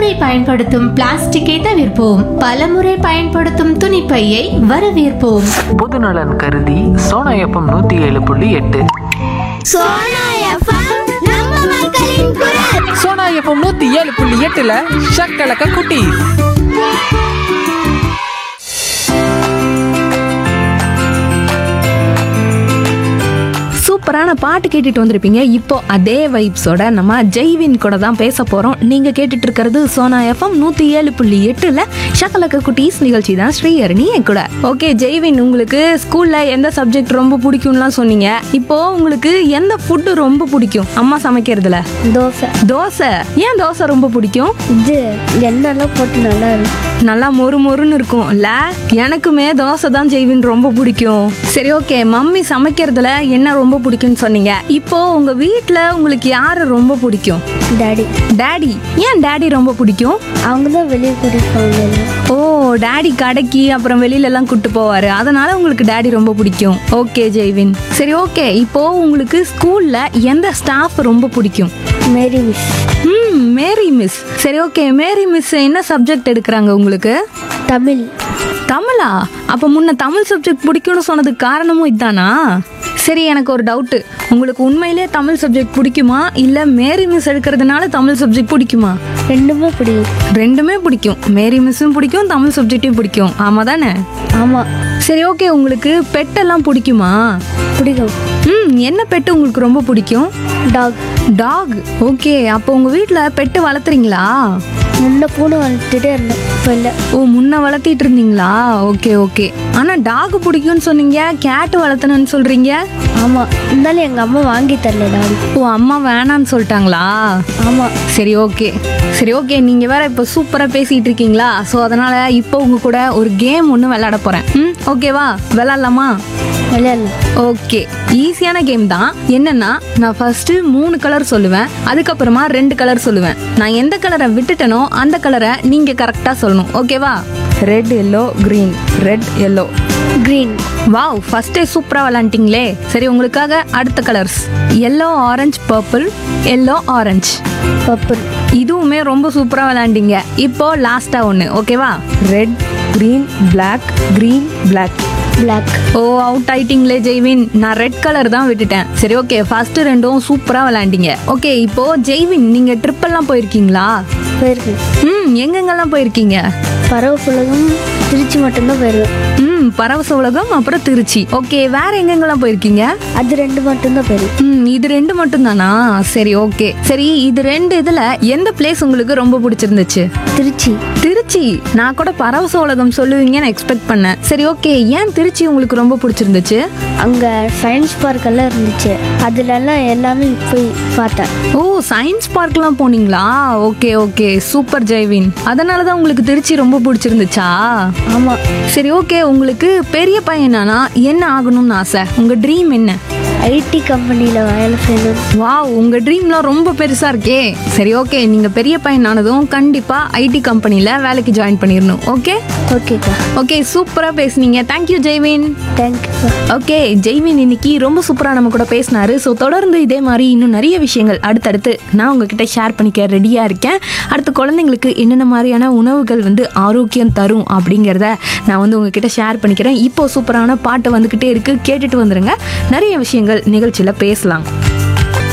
ஒருமுறை பயன்படுத்தும் பிளாஸ்டிக்கை தவிர்ப்போம் பலமுறை பயன்படுத்தும் துணிப்பையை வரவேற்போம் பொதுநலன் கருதி சோனா எஃப்எம் நூற்றி ஏழு புள்ளி எட்டு சோனா எஃப்எம் நம்ம மக்களின் குரல் சோனா எஃப்எம் நூற்றி ஏழு புள்ளி எட்டில் ஷக்கலக்க குட்டி சூப்பரான பாட்டு கேட்டுட்டு வந்திருப்பீங்க இப்போ அதே வைப்ஸோட நம்ம ஜெய்வின் கூட தான் பேச போறோம் நீங்க கேட்டுட்டு இருக்கிறது சோனா எஃப்எம் நூத்தி ஏழு புள்ளி எட்டுல ஷக்கலக்க குட்டீஸ் நிகழ்ச்சி தான் ஸ்ரீஹரணி என் கூட ஓகே ஜெய்வின் உங்களுக்கு ஸ்கூல்ல எந்த சப்ஜெக்ட் ரொம்ப பிடிக்கும்லாம் சொன்னீங்க இப்போ உங்களுக்கு எந்த ஃபுட்டு ரொம்ப பிடிக்கும் அம்மா சமைக்கிறதுல தோசை தோசை ஏன் தோசை ரொம்ப பிடிக்கும் இது எண்ணெய்லாம் போட்டு நல்லா இருக்கும் நல்லா மொறு மொறுன்னு இருக்கும் இல்ல எனக்குமே தோசை தான் செய்வின் ரொம்ப பிடிக்கும் சரி ஓகே மம்மி சமைக்கிறதுல என்ன ரொம்ப பிடிக்கும்னு சொன்னீங்க இப்போ உங்க வீட்ல உங்களுக்கு யாரு ரொம்ப பிடிக்கும் டாடி டாடி ஏன் டாடி ரொம்ப பிடிக்கும் அவங்க தான் வெளியே கூட்டிட்டு போவாங்க எல்லாம். ஓ டாடி கடைக்கு அப்புறம் வெளியில எல்லாம் கூட்டு போவாரு அதனால உங்களுக்கு டாடி ரொம்ப பிடிக்கும் ஓகே ஜெய்வின் சரி ஓகே இப்போ உங்களுக்கு ஸ்கூல்ல எந்த ஸ்டாஃப் ரொம்ப பிடிக்கும் மேரி மிஸ் ம் மேரி மிஸ் சரி ஓகே மேரி மிஸ் என்ன சப்ஜெக்ட் எடுக்கிறாங்க உங்களுக்கு தமிழ் தமிழா அப்ப முன்ன தமிழ் சப்ஜெக்ட் பிடிக்கும்னு சொன்னதுக்கு காரணமும் இதானா சரி எனக்கு ஒரு டவுட்டு உங்களுக்கு உண்மையிலேயே தமிழ் சப்ஜெக்ட் பிடிக்குமா இல்ல மேரி மிஸ் எடுக்கிறதுனால தமிழ் சப்ஜெக்ட் பிடிக்குமா ரெண்டுமே பிடிக்கும் ரெண்டுமே பிடிக்கும் மேரி மிஸ்ஸும் பிடிக்கும் தமிழ் சப்ஜெக்ட்டும் பிடிக்கும் ஆமா தானே ஆமாம் சரி ஓகே உங்களுக்கு பெட்டெல்லாம் பிடிக்குமா பிடிக்கும் ம் என்ன பெட்டு உங்களுக்கு ரொம்ப பிடிக்கும் டாக் டாக் ஓகே அப்போ உங்க வீட்டில் பெட்டு வளர்த்துறீங்களா முன்ன பூனை வளர்த்துட்டே இருந்தேன் இப்போ இல்லை ஓ முன்ன வளர்த்திட்டு இருந்தீங்களா ஓகே ஓகே ஆனா டாக் பிடிக்கும்னு சொன்னீங்க கேட் வளர்த்தணும்னு சொல்றீங்க ஆமாம் இருந்தாலும் எங்கள் அம்மா வாங்கி தரல டாடி ஓ அம்மா வேணான்னு சொல்லிட்டாங்களா ஆமாம் சரி ஓகே சரி ஓகே நீங்க வேற இப்போ சூப்பரா பேசிட்டு இருக்கீங்களா ஸோ அதனால இப்போ உங்க கூட ஒரு கேம் ஒன்று விளையாட போறேன் ம் ஓகேவா விளையாடலாமா விளையாடலாம் ஓகே ஈஸியான கேம் தான் என்னன்னா நான் ஃபர்ஸ்ட் மூணு கலர் சொல்லுவேன் அதுக்கப்புறமா ரெண்டு கலர் சொல்லுவேன் நான் எந்த கலரை விட்டுட்டனோ அந்த கலரை நீங்க கரெக்டா சொல்லணும் ஓகேவா red yellow green red yellow green wow ஃபர்ஸ்டே சூப்பரா விளாண்டிங்களே சரி உங்களுக்காக அடுத்த colours yellow orange purple yellow orange purple இதுவுமே ரொம்ப சூப்பரா விளாண்டிங்க இப்போ லாஸ்டா ஒன்று ஓகேவா red green black green black black ஓ அவுட் ஆயிட்டீங்களே ஜெய்வின் நான் ரெட் கலர் தான் விட்டுட்டேன் சரி ஓகே ஃபர்ஸ்ட் ரெண்டும் சூப்பரா விளையாண்டீங்க ஓகே இப்போ ஜெய்வின் நீங்க ட்ரிப் எல்லாம் போயிருக்கீங்களா போயிருக்கு ம் எங்கெங்கெல்லாம் போயிருக்கீங்க பறவை புலகம் திருச்சி மட்டும்தான் போயிருக்கேன் ம் பரவச உலகம் அப்புறம் திருச்சி ஓகே வேற எங்கெங்கெல்லாம் போயிருக்கீங்க அது ரெண்டு மட்டும்தான் போயிருக்கு ம் இது ரெண்டு மட்டும் தானா சரி ஓகே சரி இது ரெண்டு இதுல எந்த பிளேஸ் உங்களுக்கு ரொம்ப பிடிச்சிருந்துச்சு திருச்சி திருச்சி நான் கூட பரவச உலகம் சொல்லுவீங்கன்னு எக்ஸ்பெக்ட் பண்ணேன் சரி ஓகே ஏன் திருச்சி உங்களுக்கு ரொம்ப பிடிச்சிருந்துச்சு அங்கே சயின்ஸ் பார்க் எல்லாம் இருந்துச்சு அதுலலாம் எல்லாமே போய் பார்த்தேன் ஓ சயின்ஸ் பார்க்லாம் போனீங்களா ஓகே ஓகே சூப்பர் ஜெய்வின் அதனால தான் உங்களுக்கு திருச்சி ரொம்ப பிடிச்சிருந்துச்சா ஆமாம் சரி ஓகே உங்களுக்கு பெரிய பையனானா என்ன ஆகணும்னு ஆசை உங்க ட்ரீம் என்ன ஐடி கம்பெனியில் வேலை செய்யணும் வாவ் உங்க ட்ரீம்லாம் ரொம்ப பெருசா இருக்கே சரி ஓகே நீங்க பெரிய பையனானதும் கண்டிப்பா ஐடி கம்பெனில வேலைக்கு ஜாயின் பண்ணிடணும் ஓகே ஓகேக்கா ஓகே சூப்பரா பேசுனீங்க தேங்க்யூ ஜெய்வின் தேங்க்யூக்கா ஓகே ஜெய்வின் இன்னைக்கு ரொம்ப சூப்பரா நம்ம கூட பேசினாரு ஸோ தொடர்ந்து இதே மாதிரி இன்னும் நிறைய விஷயங்கள் அடுத்தடுத்து நான் உங்ககிட்ட ஷேர் பண்ணிக்க ரெடியா இருக்கேன் அடுத்து குழந்தைங்களுக்கு என்னென்ன மாதிரியான உணவுகள் வந்து ஆரோக்கியம் தரும் அப்படிங்கிறத நான் வந்து உங்ககிட்ட ஷேர் பண்ணிக்கிறேன் இப்போ சூப்பரான பாட்டு வந்துக்கிட்டே இருக்கு கேட்டுட்டு வந்துருங்க நிறைய விஷயங்கள் நிகழ்ச்சியில் பேசலாம்